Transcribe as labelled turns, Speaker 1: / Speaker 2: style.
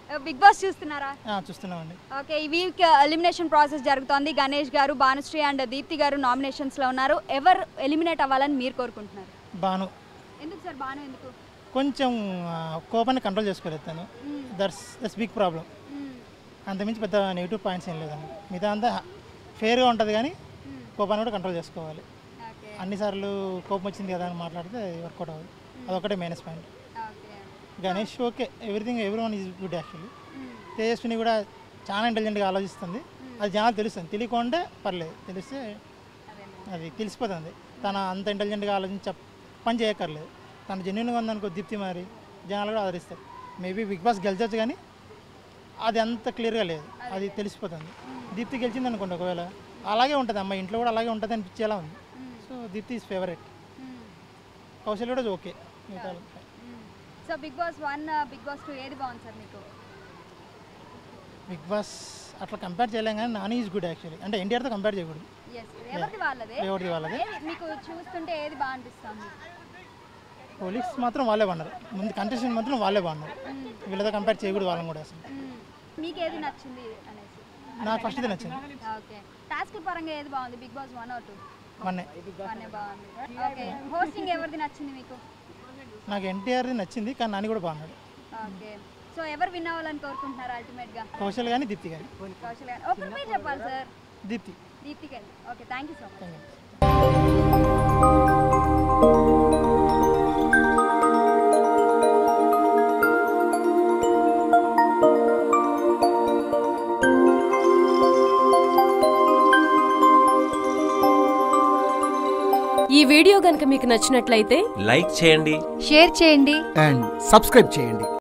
Speaker 1: Big boss చూస్తున్నారా
Speaker 2: ఆ, చూస్తున్నామండి
Speaker 1: ఓకే ఈ వీక్ ఎలిమినేషన్ ప్రాసెస్ జరుగుతోంది గణేష్ గారు భానుశ్రీ అండ్ దీప్తి గారు నామినేషన్స్లో ఉన్నారు ఎవరు ఎలిమినేట్ అవ్వాలని మీరు కోరుకుంటున్నారు
Speaker 2: బాను
Speaker 1: ఎందుకు సార్ బాను ఎందుకు
Speaker 2: కొంచెం ఆ, కోపాన్ని కంట్రోల్ చేసుకోలేదు తను
Speaker 1: hmm.
Speaker 2: That's that's big problem
Speaker 1: hmm.
Speaker 2: అంతమించి పెద్ద నెగిటివ్ పాయింట్స్ ఏం లేదండి మిగతా అంతా ఫేర్గా ఉంటుంది కానీ
Speaker 1: మ్మ్.
Speaker 2: కోపాన్ని కూడా కంట్రోల్ చేసుకోవాలి
Speaker 1: ఓకే
Speaker 2: అన్నిసార్లు కోపం వచ్చింది కదా అని మాట్లాడితే వర్కౌట్ అవ్వదు అదొకటే minus point
Speaker 1: okay
Speaker 2: Ganesh okay everything every one is good actually
Speaker 1: hmm.
Speaker 2: Tejaswini కూడా చాలా ఇంటెలిజెంట్గా ఆలోచిస్తుంది అది జనాలు తెలుస్తుంది తెలియకుంటే పర్లేదు తెలిస్తే
Speaker 1: అదేలే.
Speaker 2: అది తెలిసిపోతుంది తన అంత ఇంటెలిజెంట్గా ఆలోచించి చెప్- పని చేయక్కర్లేదు తను జెన్యున్గా ఉందనుకో దీప్తి మరి జనాలు కూడా ఆదరిస్తారు మేబీ బిగ్ బాస్ గెలిచొచ్చు కానీ అది అంత క్లియర్గా లేదు అది తెలిసిపోతుంది దీప్తి గెలిచింది అనుకోండి ఒకవేళ అలాగే ఉంటుంది అమ్మ ఇంట్లో కూడా అలాగే ఉంటుంది అనిపించేలా ఉంది so Deepti is favourite
Speaker 1: hmm.
Speaker 2: Kaushal కూడా ఓకే మిగతా
Speaker 1: hmm. So Bigg Boss one Bigg Boss two ఏది బాగుంది సార్ మీకు
Speaker 2: బిగ్ బాస్ అట్లా కంపేర్ చేయలేం కానీ నాని ఈజ్ గుడ్ యాక్చువల్లీ అంటే ఎన్టీఆర్తో కంపేర్ చేయకూడదు
Speaker 1: ఎస్ ఎవరిది వాళ్ళదే
Speaker 2: ఎవరిది వాళ్ళది
Speaker 1: ఏది మీకు చూస్తుంటే ఏది బాగా అనిపిస్తుంది
Speaker 2: పోలీస్ మాత్రం వాళ్ళే బాగున్నారు ముందు కంటెస్టెంట్ మాత్రం వాళ్ళే బాగున్నారు వీళ్ళతో కంపేర్ చేయకూడదు వాళ్ళని కూడా అసలు
Speaker 1: మీకు ఏది నచ్చింది అనేసి
Speaker 2: నాకు ఫస్ట్ ఇది నచ్చింది
Speaker 1: ఓకే టాస్క్ పరంగా ఏది బాగుంది Bigg Boss one or two
Speaker 2: మొన్నే
Speaker 1: వన్ బాగుంది ఓకే హోస్టింగ్ ఎవరిది నచ్చింది మీకు
Speaker 2: నాకు ఎన్టీఆర్ది నచ్చింది కానీ నాని కూడా బాగున్నాడు
Speaker 1: ఓకే సో ఎవరు విన్ అవ్వాలని కోరుకుంటున్నారు అల్టిమేట్ గా
Speaker 2: కౌశల్ కానీ దీప్తి కానీ
Speaker 1: కౌశల్ గారు ఒకరు మీరు చెప్పాలి sir
Speaker 2: Deepti
Speaker 1: Deepti garu okay thank you so much
Speaker 2: thank you
Speaker 3: ఈ వీడియో గనుక మీకు నచ్చినట్లయితే
Speaker 4: లైక్ చేయండి
Speaker 1: షేర్ చేయండి
Speaker 5: అండ్ సబ్స్క్రైబ్ చేయండి